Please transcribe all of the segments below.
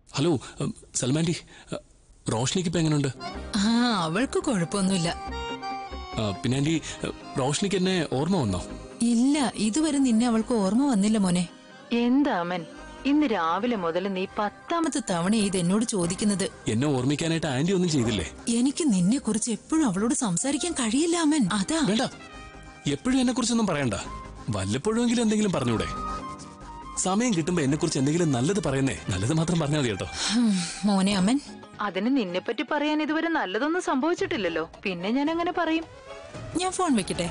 Hello ഉം, സൽമാൻഡി ഉം, റോഷ്നിക്ക് ഇപ്പൊ എങ്ങനെയുണ്ട് ആ അവൾക്ക് കുഴപ്പമൊന്നുമില്ല ആ, പിന്നെ ആന്റി ഉം, റോഷ്നിക്ക് എന്നെ ഓർമ്മ വന്നോ ഇല്ല ഇതുവരെ നിന്നെ അവൾക്ക് ഓർമ്മ വന്നില്ല മോനെ എന്താ അമ്മൻ ഇന്ന് രാവിലെ മുതൽ നീ പത്താമത്തെ പത്താമത്തെ തവണ ഇത് എന്നോട് ചോദിക്കുന്നത് എന്നെ ഓർമ്മിക്കാനായിട്ട് ആന്റി ഒന്നും ചെയ്തില്ലേ എനിക്ക് നിന്നെ കുറിച്ച് എപ്പോഴും അവളോട് സംസാരിക്കാൻ കഴിയില്ല അമ്മൻ അതാ വേണ്ട എപ്പോഴും എന്നെ കുറിച്ചൊന്നും പറയണ്ട വല്ലപ്പോഴെങ്കിലും എന്തെങ്കിലും പറഞ്ഞൂടെ സമയം കിട്ടുമ്പോ എന്നെ കുറിച്ച് എന്തെങ്കിലും നല്ലത് പറയുന്നേ നല്ലത് മാത്രം പറഞ്ഞാൽ മതി കേട്ടോ ഹും, മോനെ അമ്മൻ അതിന് നിന്നെപ്പറ്റി പറയാൻ ഇതുവരെ നല്ലതൊന്നും സംഭവിച്ചിട്ടില്ലല്ലോ പിന്നെ ഞാൻ അങ്ങനെ പറയും ഞാൻ ഫോൺ വെക്കട്ടെ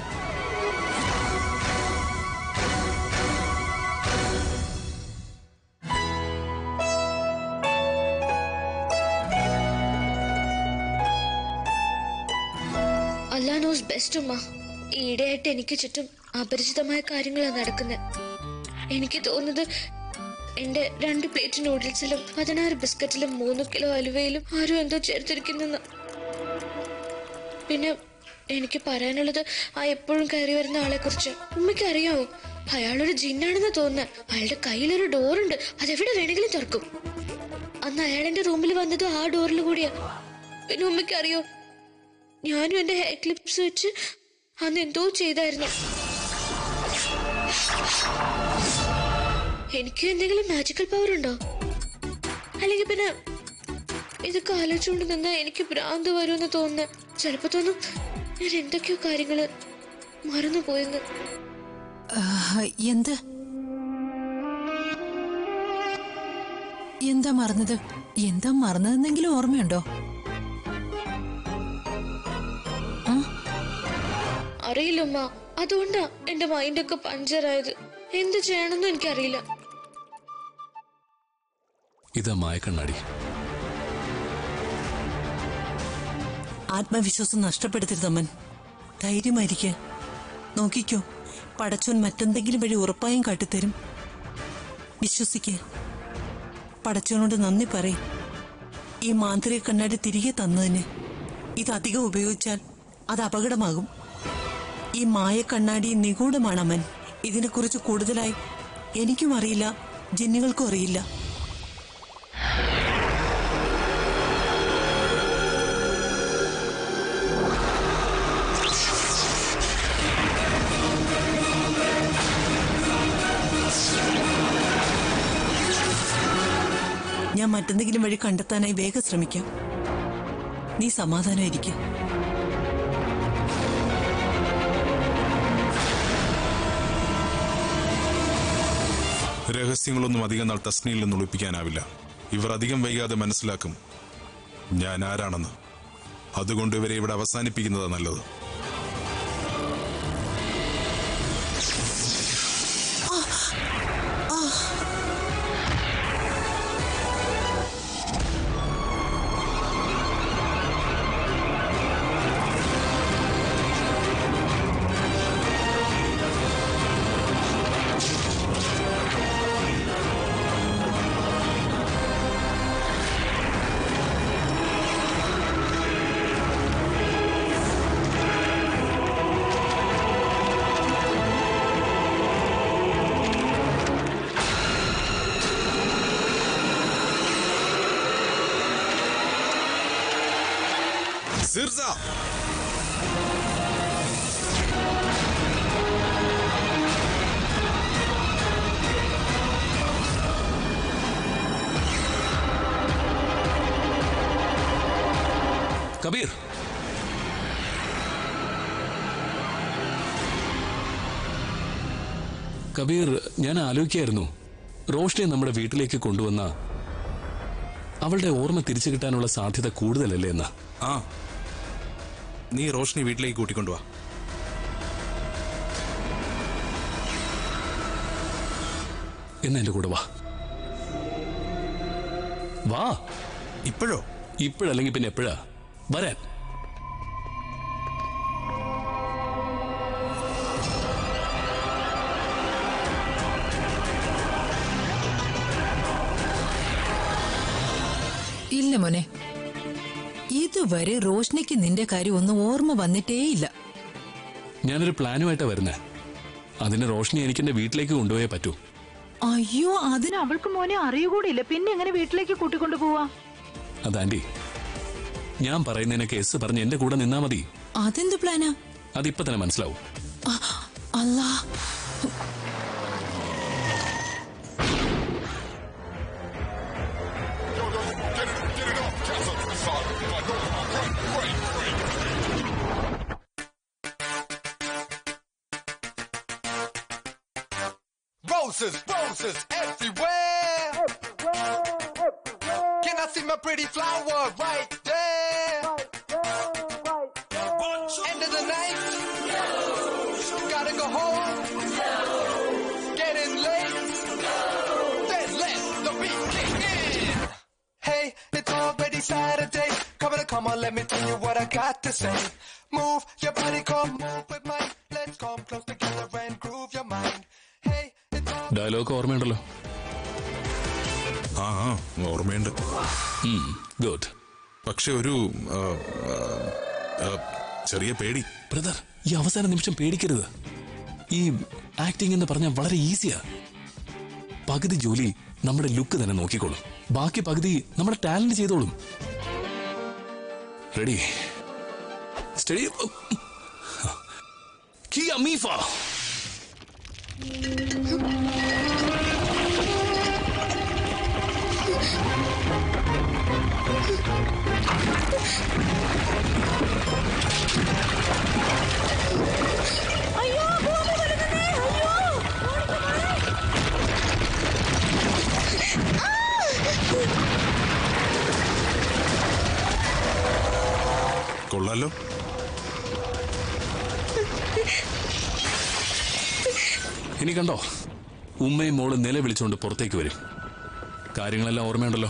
അല്ലാ നോസ് ബെസ്റ്റ് ഉമ്മ ഈയിടെയായിട്ട് എനിക്ക് ചുറ്റും അപരിചിതമായ കാര്യങ്ങളാണ് നടക്കുന്നത് എനിക്ക് തോന്നുന്നത് എന്റെ രണ്ട് പ്ലേറ്റ് നൂഡിൽസിലും പതിനാറ് ബിസ്ക്കറ്റിലും മൂന്ന് കിലോ അലുവയിലും ആരും എന്തോ ചേർത്തിരിക്കുന്നെന്ന് പിന്നെ എനിക്ക് പറയാനുള്ളത് ആ എപ്പോഴും കയറി വരുന്ന ആളെ കുറിച്ച് ഉമ്മയ്ക്ക് അറിയാമോ അയാളൊരു ജിന്നാണെന്ന് തോന്നുന്നത് അയാളുടെ കയ്യിലൊരു ഡോറുണ്ട് അതെവിടെ വേണമെങ്കിലും തുറക്കും അന്ന് അയാൾ എന്റെ റൂമിൽ വന്നത് ആ ഡോറിൽ കൂടിയാ പിന്നെ ഉമ്മയ്ക്ക് അറിയോ ഞാനും എന്റെ ഹെയർ ക്ലിപ്സ് വെച്ച് അന്ന് എന്തോ ചെയ്തായിരുന്നു എനിക്ക് എന്തെങ്കിലും മാജിക്കൽ പവർ ഉണ്ടോ അല്ലെങ്കിൽ പിന്നെ ഇതൊക്കെ ആലോചിച്ചുകൊണ്ട് നിന്നാ എനിക്ക് ഭ്രാന്ത് വരുമെന്ന് തോന്നുന്നു ചിലപ്പോ തോന്നും ഞാൻ എന്തൊക്കെയോ കാര്യങ്ങള് മറന്നു പോയെന്ന് ആ, എന്ത് എന്താ മറന്നത് എന്താ മറന്നതെന്നെങ്കിലും ഓർമ്മയുണ്ടോ ആ, അറിയില്ല ഉമ്മ അതുകൊണ്ടാ എന്റെ മൈൻഡൊക്കെ പഞ്ചറായത് എന്ത് ചെയ്യണമെന്നും എനിക്കറിയില്ല ഇതാ മായക്കണ്ണാടി ആത്മവിശ്വാസം നഷ്ടപ്പെടുത്തരുതമ്മൻ ധൈര്യമായിരിക്കുക നോക്കിക്കോ പടച്ചോൻ മറ്റെന്തെങ്കിലും വഴി ഉറപ്പായും കാട്ടിത്തരും വിശ്വസിക്കുക പടച്ചോനോട് നന്ദി പറയും ഈ മാന്ത്രിക കണ്ണാടി തിരികെ തന്നതിന് ഇത് അധികം ഉപയോഗിച്ചാൽ അത് അപകടമാകും ഈ മായ കണ്ണാടി നിഗൂഢമാണ് അമ്മൻ ഇതിനെക്കുറിച്ച് കൂടുതലായി എനിക്കും അറിയില്ല ജിന്നുകൾക്കും അറിയില്ല ഞാൻ മറ്റെന്തെങ്കിലും വഴി കണ്ടെത്താനായി വേഗം ശ്രമിക്കാം നീ സമാധാനമായിരിക്കും രഹസ്യങ്ങളൊന്നും അധികം നാൾ തസ്നിയിൽ നിന്ന് ഒളിപ്പിക്കാനാവില്ല ഇവർ അധികം വൈകാതെ മനസ്സിലാക്കും ഞാൻ ആരാണെന്ന് അതുകൊണ്ട് ഇവരെ ഇവിടെ അവസാനിപ്പിക്കുന്നതാണ് നല്ലത് സിർസ കബീർ കബീർ ഞാൻ ആലോചിക്കായിരുന്നു റോഷ്നെ നമ്മുടെ വീട്ടിലേക്ക് കൊണ്ടുവന്ന അവളുടെ ഓർമ്മ തിരിച്ചു കിട്ടാനുള്ള സാധ്യത കൂടുതലല്ലേ എന്ന് ആ നീ റോഷ്നി വീട്ടിലേക്ക് കൂട്ടിക്കൊണ്ടുവാ എന്ന് എന്റെ കൂടെ വാ വാ ഇപ്പോഴോ ഇപ്പോഴല്ലെങ്കിൽ പിന്നെ എപ്പോഴാ വരാൻ ഇല്ല മോനെ ഇതുവരെ റോഷ്നിക്ക് നിന്റെ കാര്യം ഒന്നും ഓർമ്മ വന്നിട്ടേയില്ല ഞാനൊരു പ്ലാനുമായിട്ടാ വരുന്നേ അതിന് റോഷ്നി എനിക്ക് എന്റെ വീട്ടിലേക്ക് കൊണ്ടുപോയേ പറ്റൂ അയ്യോ അതിന് അതിന് അവൾക്ക് മോനെ അറിയുകൂടിയില്ല പിന്നെ എങ്ങനെ വീട്ടിലേക്ക് കൂട്ടിക്കൊണ്ടു പോവാ അത് ആന്റി ഞാൻ പറയുന്നതിനൊക്കെ എസ് പറഞ്ഞ് എന്റെ കൂടെ നിന്നാ മതി അതെന്ത് പ്ലാനാ അതിപ്പോ തന്നെ മനസ്സിലാവും അല്ലാ Roses, roses everywhere. Can I see my pretty flower right there? End of the night. Gotta go home. Getting late. Then let the beat kick in. Hey, it's already Saturday. Come on, come on, let me tell you what I got to say. Move your body, come move with mine. Let's come close together and groove your mind. Hey, it's all dialogue ഓർമ്മയുണ്ടല്ലോ ആ ആ ഓർമ്മയുണ്ട് good പക്ഷെ ഒരു ആ, ആ, ആ, ചെറിയ പേടി ബ്രദർ ഈ അവസാന നിമിഷം പേടിക്കരുത് ഈ ആക്ടിംഗ് എന്ന് പറഞ്ഞാൽ വളരെ ഈസിയാ പകുതി ജോലി നമ്മുടെ ലുക്ക് തന്നെ നോക്കിക്കോളും ബാക്കി പകുതി നമ്മുടെ ടാലന്റ് ചെയ്തോളും റെഡി സ്റ്റഡി മീഫ കൊള്ളാലോ ഇനി കണ്ടോ ഉമ്മയും മോളും നിലവിളിച്ചുകൊണ്ട് പുറത്തേക്ക് വരും കാര്യങ്ങളെല്ലാം ഓർമ്മയുണ്ടല്ലോ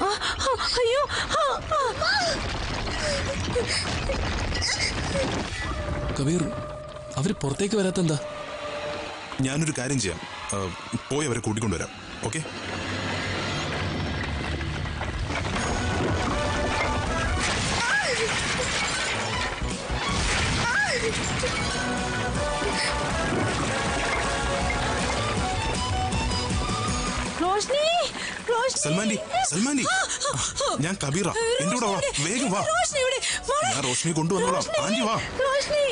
കബീർ അവര് പുറത്തേക്ക് വരാത്തെന്താ ഞാനൊരു കാര്യം ചെയ്യാം ആ, പോയി അവരെ കൂട്ടിക്കൊണ്ടുവരാം ഓക്കെ റോഷ്നി റോഷ്നി സൽമാൻഡി സൽമാൻഡി ഞാൻ കബീറ എന്റെ കൂടെ വാ വേഗം വാ റോഷ്നി ഇവിടെ മോളെ. ഞാൻ റോഷ്നിയെ കൊണ്ടുവന്നോളാം ആന്റി വാ റോഷ്നി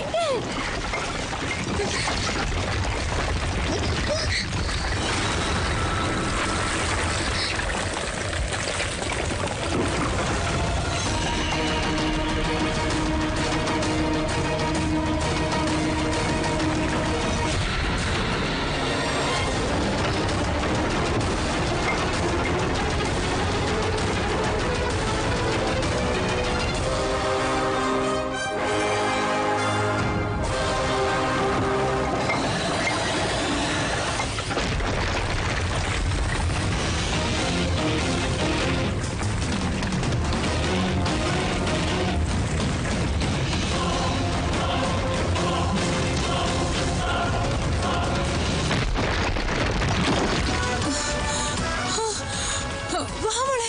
വാ മോളെ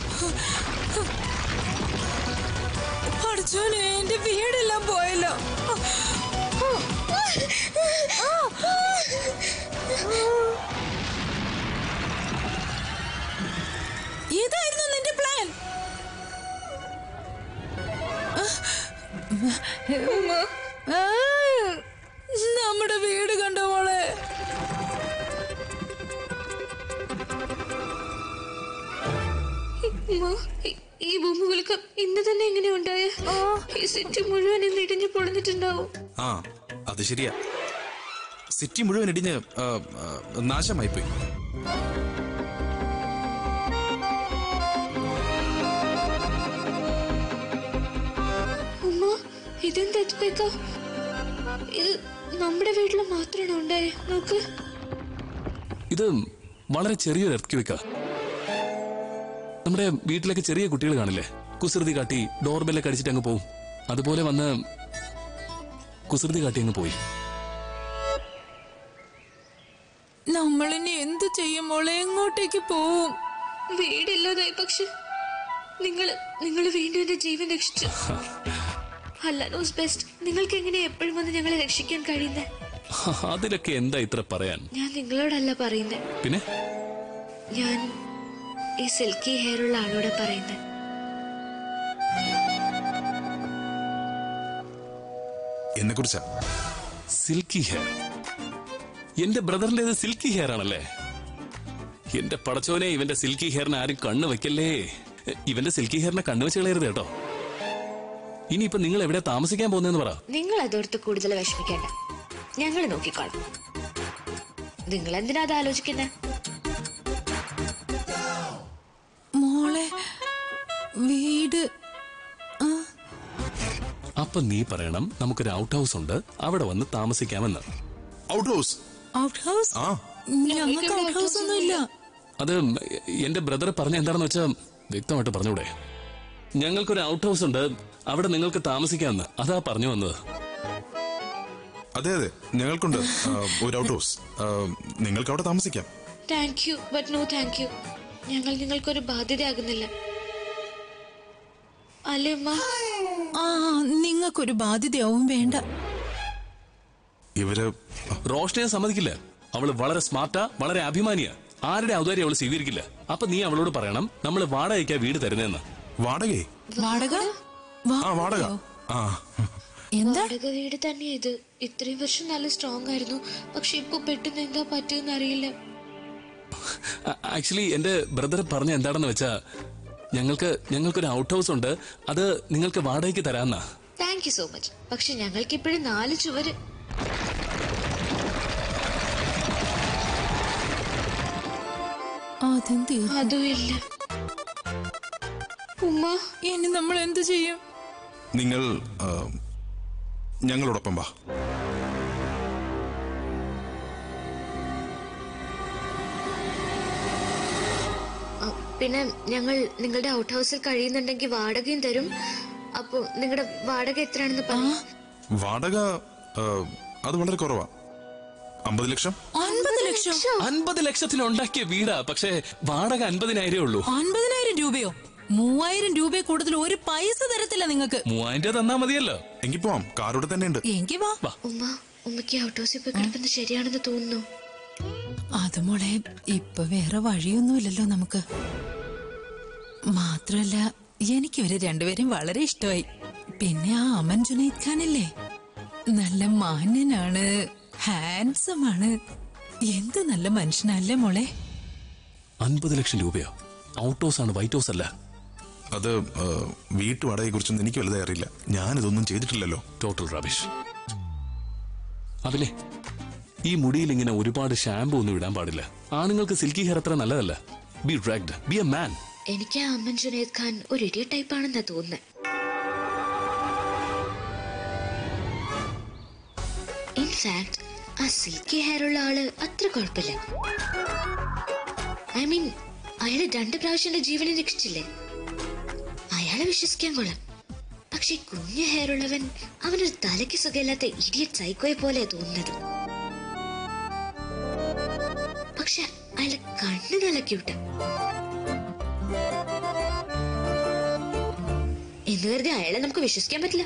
പഠിച്ചോനെ എന്റെ വീടെല്ലാം പോയല്ലോ ഇതായിരുന്നു നിന്റെ പ്ലാൻ നമ്മുടെ വീട് കണ്ടോ മോളെ ഉമ്മ, ഈ- ഈ ഭൂമികൾക്ക് ഇന്ന് തന്നെ എങ്ങനെ ഉണ്ടായ ഈ സെറ്റ് മുഴുവൻ ഇന്ന് ഇടിഞ്ഞു പൊളിഞ്ഞിട്ടുണ്ടാവും ആ അത് ശരിയാ സിറ്റി മുഴുവൻ ഇടിഞ്ഞ് ആ, ആ, നാശമായിപ്പോയി ഉമ്മ ഇതെന്താ എത്തുപ്പേക്ക ഇത് നമ്മുടെ വീട്ടിൽ മാത്രമാണോ ഉണ്ടായേ നോക്ക് ഇത് വളരെ ചെറിയൊരു എർത്ത് നമ്മുടെ വീട്ടിലൊക്കെ ചെറിയ കുട്ടികൾ കാണില്ലേ കുസൃതി കാട്ടി ഡോർബെല്ലൊക്കെ അടിച്ചിട്ട് അങ്ങ് പോവും അതുപോലെ വന്ന് കുസൃതി കാട്ടി അങ്ങ് പോയി നമ്മളിനി എന്ത് ചെയ്യും മോളെ എങ്ങോട്ടേക്ക് പോവും വീടില്ലാതായി പക്ഷെ നിങ്ങൾ നിങ്ങൾ വീണ്ടും എന്റെ ജീവൻ രക്ഷിച്ചു അല്ല നോസ് ബെസ്റ്റ് നിങ്ങൾക്ക് എങ്ങനെ എപ്പോഴും വന്ന് ഞങ്ങളെ രക്ഷിക്കാൻ കഴിയുന്നത് അതിലൊക്കെ എന്താ ഇത്ര പറയാൻ ഞാൻ നിങ്ങളോടല്ല പറയുന്നത് പിന്നെ ഞാൻ ഈ സിൽക്കി ഹെയർ ഉള്ള ആളോട് പറയുന്നത് എന്നെ കുറിച്ചാ സിൽക്കി ഹെയർ എന്റെ ബ്രദറിന്റേത് സിൽക്കി ഹെയർ ആണല്ലേ എന്റെ പടച്ചോനെ ഇവന്റെ സിൽക്കി ഹെയറിന് ആരും കണ്ണു വെക്കല്ലേ ഇവന്റെ സിൽക്കി ഹെയറിനെ കണ്ണു വെച്ച് കളയരുത് കേട്ടോ ഇനിയിപ്പൊ നിങ്ങൾ എവിടെ താമസിക്കാൻ പോകുന്നതെന്ന് പറ നിങ്ങൾ അതോർത്ത് കൂടുതൽ വിഷമിക്കേണ്ട ഞങ്ങൾ നോക്കിക്കോളാം നിങ്ങൾ എന്തിനാ അത് ആലോചിക്കുന്നത് മോളെ വീട് ആ, അപ്പൊ നീ പറയണം നമുക്കൊരു ഔട്ട് ഹൗസ് ഉണ്ട് അവിടെ വന്ന് താമസിക്കാമെന്ന് ഔട്ട് ഹൗസ് ഔട്ട് ഹൗസ് ആ ഞങ്ങൾക്ക് ഔട്ട് ഹൗസ് ഒന്നും ഇല്ല അത് എന്റെ ബ്രദർ പറഞ്ഞ എന്താണെന്ന് വെച്ചാൽ വ്യക്തമായിട്ട് പറഞ്ഞൂടെ ഞങ്ങൾക്കൊരു ഔട്ട് ഹൗസ് ഉണ്ട് അവിടെ നിങ്ങൾക്ക് താമസിക്കാമെന്ന് അതാ പറഞ്ഞു വന്നത് അതെ അതെ ഞങ്ങൾക്കുണ്ട് ആ, ഒരു ഔട്ട് ഹൗസ് ആ, നിങ്ങൾക്ക് അവിടെ താമസിക്കാം thank you but no thank you ഞങ്ങൾ നിങ്ങൾക്കൊരു ബാധ്യതയാകുന്നില്ല അല്ലേ ഉമ്മ ആ നിങ്ങൾക്കൊരു ബാധ്യതയാവും വേണ്ട ഇവര് റോഷനെ സമ്മതിക്കില്ല അവള് വളരെ സ്മാർട്ടാ വളരെ അഭിമാനിയാ ആരുടെ ഔദാര്യം അവള് സ്വീകരിക്കില്ല അപ്പൊ നീ അവളോട് പറയണം നമ്മൾ വാടകയ്ക്കാ വീട് തരുന്നതെന്ന് വാടകയെ വാടക ആ വാടക ആ എന്താ വാടക വീട് തന്നെ ഇത് ഇത്രയും വർഷം നല്ല സ്ട്രോങ് ആയിരുന്നു പക്ഷെ ഇപ്പൊ പെട്ടെന്ന് എന്താ പറ്റുമെന്ന് അറിയില്ല ആക്ച്വലി എന്റെ ബ്രദർ പറഞ്ഞ എന്താണെന്ന് വെച്ചാ ഞങ്ങൾക്ക് ഞങ്ങൾക്കൊരു ഔട്ട് ഹൗസ് ഉണ്ട് അത് നിങ്ങൾക്ക് വാടകയ്ക്ക് തരാന്നാ താങ്ക് യു സോ മച്ച് പക്ഷെ ഞങ്ങൾക്ക് ഇപ്പോഴും നാല് ചുവര് അതും തീർന്നു അതും ഇല്ല ഉമ്മ ഇനി നമ്മൾ എന്ത് ചെയ്യും നിങ്ങൾ ആ, ഞങ്ങളോടൊപ്പം വാ ആ, പിന്നെ ഞങ്ങൾ നിങ്ങളുടെ ഔട്ട് ഹൗസിൽ കഴിയുന്നുണ്ടെങ്കിൽ വാടകയും തരും അപ്പൊ നിങ്ങളുടെ വാടക എത്രയാണെന്ന് പറഞ്ഞു വാടക ആ, അത് വളരെ കുറവാ അമ്പത് ലക്ഷം അൻപത് ലക്ഷം അൻപത് ലക്ഷത്തിൽ ഉണ്ടാക്കിയ വീടാ പക്ഷേ വാടക അൻപതിനായിരേ ഉള്ളൂ അൻപതിനായിരം രൂപയോ മൂവായിരം രൂപ കൂടുതൽ ഒരു പൈസ തരത്തില്ല നിങ്ങൾക്ക് മൂവായിരം രൂപ തന്നാ മതിയല്ലോ എങ്കിൽ പോവാം കാറോടെ തന്നെ ഉണ്ട് എങ്കി വാ ഉമ്മ ഉമ്മയ്ക്ക് ഔട്ട് ഹൗസിൽ പോയി കിടക്കുന്നത് ശരിയാണെന്ന് തോന്നുന്നു അത് മോളെ ഇപ്പൊ വേറെ വഴിയൊന്നുമില്ലല്ലോ നമുക്ക് മാത്രല്ല എനിക്ക് ഇവരെ രണ്ടുപേരും വളരെ ഇഷ്ടമായി പിന്നെ ആ അമൻ ജുനൈദ് ഖാനില്ലേ നല്ല മാന്യനാണ് ഹാൻസം ആണ് എന്ത് നല്ല മനുഷ്യനല്ലേ മോളെ അൻപത് ലക്ഷം രൂപയോ ഔട്ട് ഹൗസ് ആണ് വൈറ്റ് ഹൗസ് അല്ല അത് ആ, വീട്ടു വാടകയെ കുറിച്ചൊന്നും എനിക്ക് വലുതായി അറിയില്ല ഞാനിതൊന്നും ചെയ്തിട്ടില്ലല്ലോ ടോട്ടൽ റബിഷ് അതിലെ ഈ മുടിയിൽ ഇങ്ങനെ ഒരുപാട് ഷാമ്പു ഒന്നും ഇടാൻ പാടില്ല ആണുങ്ങൾക്ക് സിൽക്കി ഹെയർ അത്ര നല്ലതല്ല be dragged be a man എനിക്ക് ആ അമ്മൻ ജുനൈദ് ഖാൻ ഒരു ഇടിയ ടൈപ്പ് ആണെന്നാ തോന്നുന്നത് ഇൻഫാക്ട് ആ സിൽക്കി ഹെയർ ഉള്ള ആള് അത്ര കുഴപ്പമില്ല ഐ മീൻ അയാള് രണ്ട് പ്രാവശ്യം എന്റെ ജീവനെ രക്ഷിച്ചില്ലേ അയാളെ വിശ്വസിക്കാൻ കൊള്ളാം പക്ഷെ കുഞ്ഞു ഹെയർ ഉള്ളവൻ അവനൊരു തലയ്ക്ക് സുഖമില്ലാത്ത ഇടിയറ്റ് സൈക്കോയെ പോലെ തോന്നുന്നത് പക്ഷെ അയാളെ കണ്ണ് നല്ല ക്യൂട്ടാ എന്ന് കരുതി അയാളെ നമുക്ക് വിശ്വസിക്കാൻ പറ്റില്ല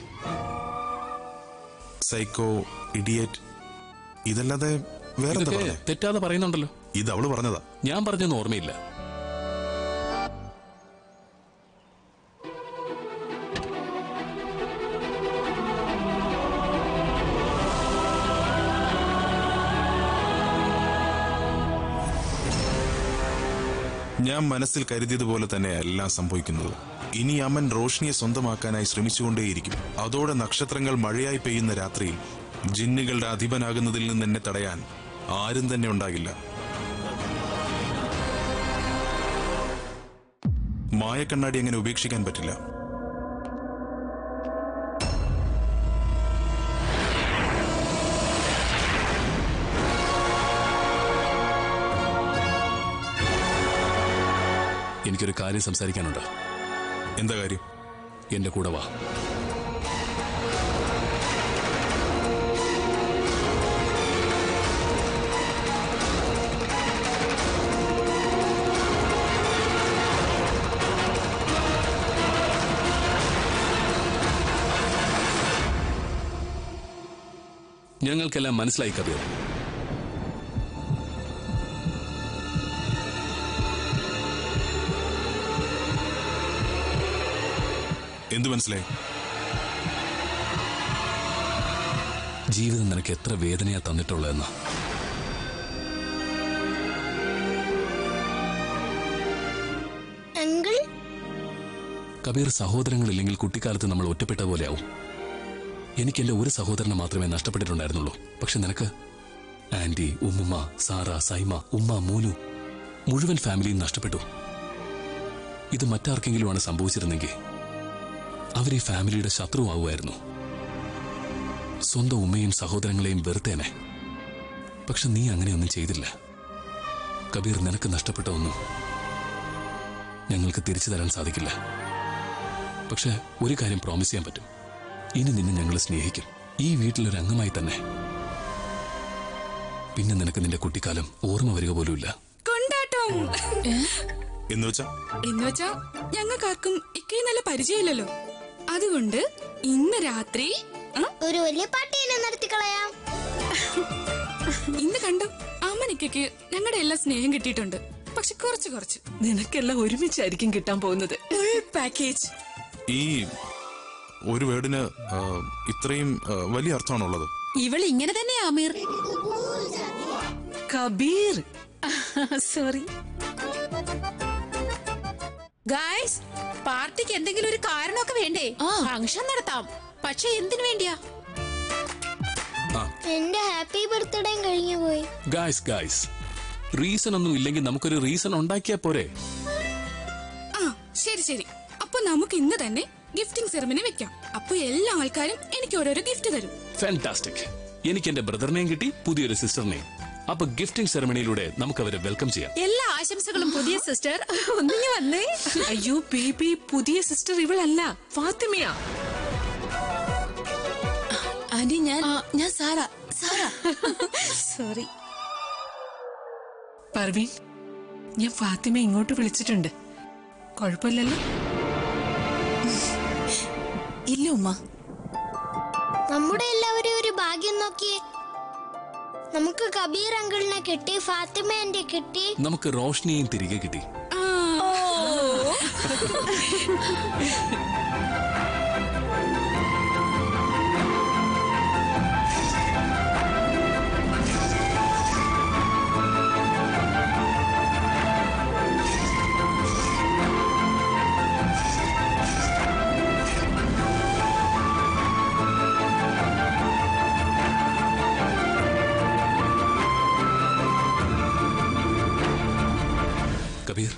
സൈക്കോ ഇഡിയറ്റ് ഇതല്ലാതെ വേറെന്താ ഇതൊക്കെ പറഞ്ഞേ തെറ്റാതെ പറയുന്നുണ്ടല്ലോ ഇത് അവള് പറഞ്ഞതാ ഞാൻ പറഞ്ഞൊന്നും ഓർമ്മയില്ല ഞാൻ മനസ്സിൽ കരുതിയതുപോലെ തന്നെ എല്ലാം സംഭവിക്കുന്നത് ഇനി അമൻ റോഷ്നിയെ സ്വന്തമാക്കാനായി ശ്രമിച്ചുകൊണ്ടേയിരിക്കും അതോടെ നക്ഷത്രങ്ങൾ മഴയായി പെയ്യുന്ന രാത്രിയിൽ ജിന്നുകളുടെ അധിപനാകുന്നതിൽ നിന്ന് എന്നെ തടയാൻ ആരും തന്നെ ഉണ്ടാകില്ല മായക്കണ്ണാടി അങ്ങനെ ഉപേക്ഷിക്കാൻ പറ്റില്ല എനിക്കൊരു കാര്യം സംസാരിക്കാനുണ്ട് എന്താ കാര്യം എന്റെ കൂടെ വാ ഞാൻ ഞങ്ങൾക്കെല്ലാം മനസ്സിലായി കബീർ എന്തു മനസ്സിലായി ജീവിതം നിനക്ക് എത്ര വേദനയാ തന്നിട്ടുള്ളതെന്ന് അങ്കിൾ കബീർ സഹോദരങ്ങളില്ലെങ്കിൽ കുട്ടിക്കാലത്ത് നമ്മൾ ഒറ്റപ്പെട്ട പോലെയാവും എനിക്ക് എന്റെ ഒരു സഹോദരനെ മാത്രമേ നഷ്ടപ്പെട്ടിട്ടുണ്ടായിരുന്നുള്ളൂ പക്ഷെ നിനക്ക് ആന്റി ഉമ്മുമ്മ സാറ സൈമ ഉമ്മ മൂനു മുഴുവൻ ഫാമിലിയും നഷ്ടപ്പെട്ടു ഇത് മറ്റാർക്കെങ്കിലുമാണ് സംഭവിച്ചിരുന്നെങ്കിൽ അവർ ഈ ഫാമിലിയുടെ ശത്രുവാകുമായിരുന്നു സ്വന്തം ഉമ്മയും സഹോദരങ്ങളെയും വെറുത്തേനെ പക്ഷെ നീ അങ്ങനെയൊന്നും ചെയ്തില്ല കബീർ നിനക്ക് നഷ്ടപ്പെട്ട ഒന്നും ഞങ്ങൾക്ക് തിരിച്ചു തരാൻ സാധിക്കില്ല പക്ഷെ ഒരു കാര്യം പ്രോമിസ് ചെയ്യാൻ പറ്റും ഇനി നിന്നെ ഞങ്ങൾ സ്നേഹിക്കും ഈ വീട്ടിലൊരു അംഗമായി തന്നെ പിന്നെ നിനക്ക് നിന്റെ കുട്ടിക്കാലം ഓർമ്മ വരിക പോലുമില്ല കൊണ്ടാട്ടം എന്ന് വെച്ചാ എന്ന് വെച്ചാ ഞങ്ങൾക്കാർക്കും ഇക്കയെ നല്ല പരിചയമില്ലല്ലോ അതുകൊണ്ട് ഇന്ന് രാത്രി ആ, ഒരു വലിയ പാർട്ടിയെ നടത്തിക്കളയാം ഇന്ന് കണ്ടു അമ്മനിക്കയ്ക്ക് ഞങ്ങളുടെ എല്ലാ സ്നേഹം കിട്ടിയിട്ടുണ്ട് പക്ഷെ കുറച്ച് കുറച്ച് നിനക്കെല്ലാം ഒരുമിച്ചായിരിക്കും കിട്ടാൻ പോകുന്നത് ഫുൾ പാക്കേജ് ഈ ഒരു വേർഡിന് ആ, ഇത്രയും ആ, വലിയ അർത്ഥമാണുള്ളത് ഇവൾ ഇങ്ങനെ തന്നെയാ അമീർ കബീർ സോറി ഗായ്സ് പാർട്ടിക്ക് എന്തെങ്കിലും ഒരു കാരണമൊക്കെ വേണ്ടേ ഫംഗ്ഷൻ നടത്താം പക്ഷെ എന്തിനു വേണ്ടിയാ എന്റെ ഹാപ്പി ബർത്ത്ഡേ കഴിഞ്ഞു പോയി ഗായ്സ് ഗായ്സ് റീസൺ ഒന്നും ഇല്ലെങ്കിൽ നമുക്കൊരു റീസൺ ഉണ്ടാക്കിയാ പോരെ ആ ശരി ശരി അപ്പൊ നമുക്ക് ഇന്ന് തന്നെ ഗിഫ്റ്റിംഗ് സെറമണി വെക്കാം അപ്പൊ എല്ലാ ആൾക്കാരും എനിക്ക് ഓരോരോ ഗിഫ്റ്റ് തരും ഫാന്റാസ്റ്റിക് എനിക്ക് എന്റെ ബ്രദറിനെയും കിട്ടി പുതിയൊരു സിസ്റ്ററിനെയും അപ്പൊ ഗിഫ്റ്റിംഗ് സെറമണിയിലൂടെ നമുക്ക് അവരെ വെൽക്കം ചെയ്യാം എല്ലാ ആശംസകളും പുതിയ സിസ്റ്റർ ഒന്നിങ്ങി വന്നേ അയ്യോ ബേബി പുതിയ സിസ്റ്റർ ഇവളല്ല ഫാത്തിമയാ ആന്റി ഞാൻ ഞാൻ സാറ സാറ സോറി പർവീൻ ഞാൻ ഫാത്തിമ ഇങ്ങോട്ട് വിളിച്ചിട്ടുണ്ട് കുഴപ്പമില്ലല്ലോ ഇല്ല ഉമ്മ നമ്മുടെ എല്ലാവരും ഒരു ഭാഗ്യം നോക്കിയേ നമുക്ക് കബീർ അങ്കിളിനെ കിട്ടി ഫാത്തിമ എന്റെ കിട്ടി നമുക്ക് റോഷ്നിയെയും തിരികെ കിട്ടി കബീർ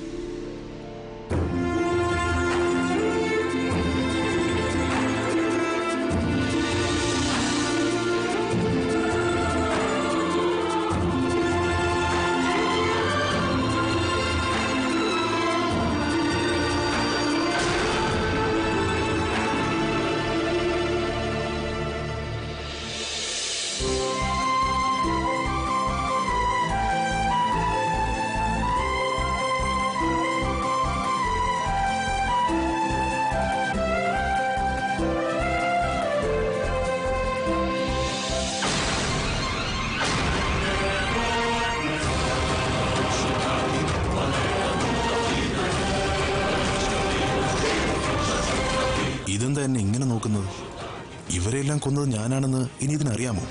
ഇതെന്താ എന്നെ ഇങ്ങനെ നോക്കുന്നത് ഇവരെല്ലാം കൊന്നത് ഞാനാണെന്ന് ഇനി ഇതിനറിയാമോ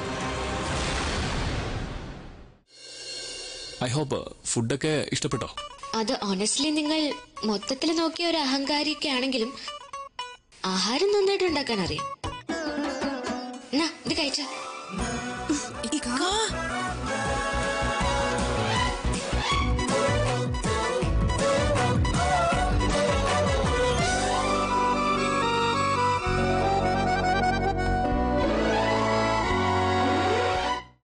ഐ ഹോപ്പ് ഫുഡൊക്കെ ഇഷ്ടപ്പെട്ടോ അത് ഓണസ്റ്റ്ലി നിങ്ങൾ മൊത്തത്തിൽ നോക്കിയ ഒരു അഹങ്കാരിയൊക്കെ ആണെങ്കിലും ആഹാരം നന്നായിട്ട് ഉണ്ടാക്കാൻ അറിയാം എന്നാ, ഇത് കഴിച്ച ഇക്ക,